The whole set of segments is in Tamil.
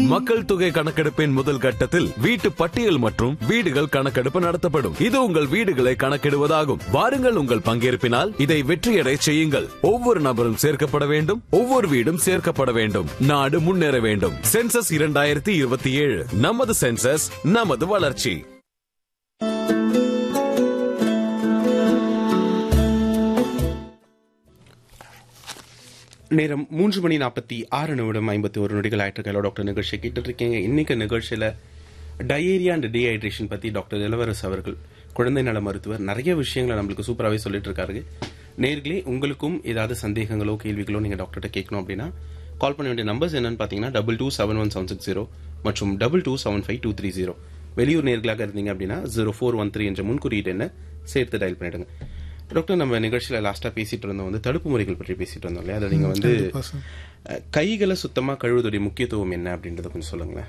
மக்கள் தொகை கணக்கெடுப்பின் முதல் கட்டத்தில் வீட்டு பட்டியல் மற்றும் வீடுகள் கணக்கெடுப்பு நடத்தப்படும் இது உங்கள் வீடுகளை கணக்கிடுவதாகும் வாருங்கள் உங்கள் பங்கேற்பினால் இதை வெற்றியடை செய்யுங்கள் ஒவ்வொரு நபரும் சேர்க்கப்பட வேண்டும் ஒவ்வொரு வீடும் சேர்க்கப்பட வேண்டும் நாடு முன்னேற வேண்டும் சென்சஸ் இரண்டாயிரத்தி இருபத்தி ஏழு நமது சென்சஸ் நமது வளர்ச்சி நேரம் மூன்று மணி நாற்பத்தி ஆறு நிமிடம் ஐம்பத்தி ஒரு நொடிகள் ஆயிட்டு டாக்டர் நிகழ்ச்சி கேட்டுட்டு இருக்கீங்க இன்னைக்கு நிகழ்ச்சியில டயேரியா அண்ட் டீஹைட்ரேஷன் பத்தி டாக்டர் இளவரசு அவர்கள் குழந்தை நல மருத்துவர் நிறைய விஷயங்களை நம்மளுக்கு சூப்பராகவே சொல்லிட்டு இருக்காரு நேர்களே உங்களுக்கும் ஏதாவது சந்தேகங்களோ கேள்விகளோ நீங்க டாக்டர்கிட்ட கேட்கணும் அப்படின்னா கால் பண்ண வேண்டிய நம்பர்ஸ் என்னன்னு பாத்தீங்கன்னா double two seven one seven six zero மற்றும் double two seven five two three zero வெளியூர் நேர்களாக இருந்தீங்க அப்படின்னா ஜீரோ ஃபோர் ஒன் த்ரீ என்ற முன்குறியீடு என்ன சேர்த்து டயல் பண்ணிடுங்க டாக்டர் நம்ம நிகழ்ச்சியில லாஸ்டா பேசிட்டு இருந்தோம் வந்து தடுப்பு முறைகள் பற்றி பேசிட்டு இருந்தோம் இல்லையா அதை நீங்க வந்து கண்டிப்பா சார். அஹ், கைகளை சுத்தமா கழுவுவதுடைய முக்கியத்துவம் என்ன அப்படின்றத கொஞ்சம் சொல்லுங்களேன்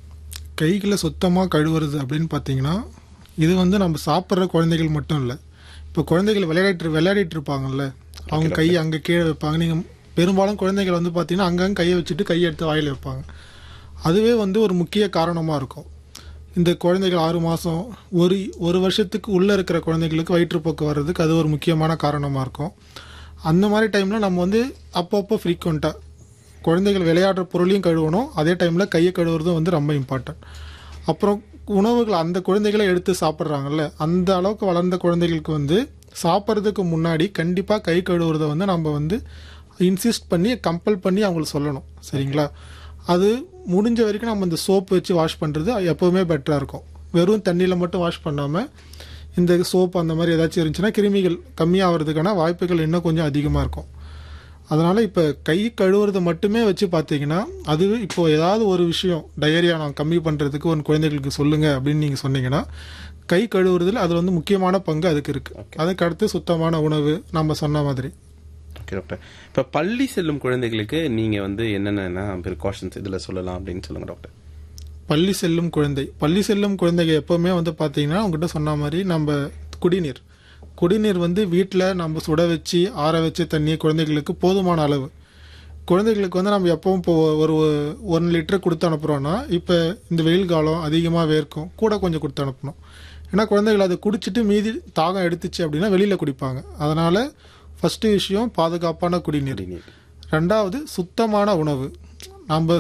கைகளை சுத்தமாக கழுவுறது அப்படின்னு பார்த்தீங்கன்னா இது வந்து நம்ம சாப்பிட்ற குழந்தைகள் மட்டும் இல்லை இப்போ குழந்தைகள் விளையாடிட்டு விளையாடிட்டு இருப்பாங்கல்ல அவங்க கை அங்கே கீழே வைப்பாங்க நீங்கள் பெரும்பாலும் குழந்தைகள் வந்து பார்த்தீங்கன்னா அங்கங்கே கையை வச்சுட்டு கையை எடுத்து வாயில் வைப்பாங்க அதுவே வந்து ஒரு முக்கிய காரணமாக இருக்கும் இந்த குழந்தைகள் ஆறு மாதம் ஒரு ஒரு வருஷத்துக்கு உள்ளே இருக்கிற குழந்தைகளுக்கு வயிற்றுப்போக்கு வர்றதுக்கு அது ஒரு முக்கியமான காரணமாக இருக்கும் அந்த மாதிரி டைமில் நம்ம வந்து அப்பப்போ ஃப்ரீக்வெண்ட்டாக குழந்தைகள் விளையாடுற பொருளையும் கழுவணும் அதே டைமில் கையை கழுவுறதும் வந்து ரொம்ப இம்பார்ட்டன்ட் அப்புறம் உணவுகள் அந்த குழந்தைகளை எடுத்து சாப்பிட்றாங்கல்ல அந்த அளவுக்கு வளர்ந்த குழந்தைகளுக்கு வந்து சாப்பிட்றதுக்கு முன்னாடி கண்டிப்பாக கை கழுவுறதை வந்து நம்ம வந்து இன்சிஸ்ட் பண்ணி கம்பல் பண்ணி அவங்களுக்கு சொல்லணும் சரிங்களா அது முடிஞ்ச வரைக்கும் நம்ம இந்த சோப்பு வச்சு வாஷ் பண்ணுறது எப்போவுமே பெட்டராக இருக்கும் வெறும் தண்ணியில் மட்டும் வாஷ் பண்ணாமல் இந்த சோப் அந்த மாதிரி ஏதாச்சும் இருந்துச்சுன்னா கிருமிகள் கம்மியாகிறதுக்கான வாய்ப்புகள் இன்னும் கொஞ்சம் அதிகமாக இருக்கும் அதனால இப்போ கை கழுவுறதை மட்டுமே வச்சு பார்த்தீங்கன்னா அது இப்போ ஏதாவது ஒரு விஷயம் டயரியா நான் கம்மி பண்ணுறதுக்கு ஒரு குழந்தைகளுக்கு சொல்லுங்க அப்படின்னு நீங்கள் சொன்னீங்கன்னா கை கழுவுறதுல அது வந்து முக்கியமான பங்கு அதுக்கு இருக்கு அதுக்கு அடுத்து சுத்தமான உணவு நம்ம சொன்ன மாதிரி ஓகே டாக்டர் இப்ப பள்ளி செல்லும் குழந்தைகளுக்கு நீங்க வந்து என்னென்ன ப்ரிகாஷன்ஸ் இதுல சொல்லலாம் அப்படின்னு சொல்லுங்க டாக்டர் பள்ளி செல்லும் குழந்தை பள்ளி செல்லும் குழந்தைங்க எப்பவுமே வந்து பார்த்தீங்கன்னா உங்ககிட்ட சொன்ன மாதிரி நம்ம குடிநீர் குடிநீர் வந்து வீட்டில் நம்ம சுட வச்சு ஆற வச்சு தண்ணியை குழந்தைகளுக்கு போதுமான அளவு குழந்தைகளுக்கு வந்து நம்ம எப்பவும் இப்போ ஒரு ஒன் லிட்டர் கொடுத்து அனுப்புகிறோன்னா இப்போ இந்த வெயில் காலம் அதிகமாக வேர்க்கும் கூட கொஞ்சம் கொடுத்து அனுப்பணும் ஏன்னா குழந்தைகள் அதை குடிச்சிட்டு மீதி தாகம் எடுத்துச்சு அப்படின்னா வெளியில் குடிப்பாங்க அதனால் ஃபஸ்ட்டு விஷயம் பாதுகாப்பான குடிநீர் குடிநீர் ரெண்டாவது சுத்தமான உணவு நம்ம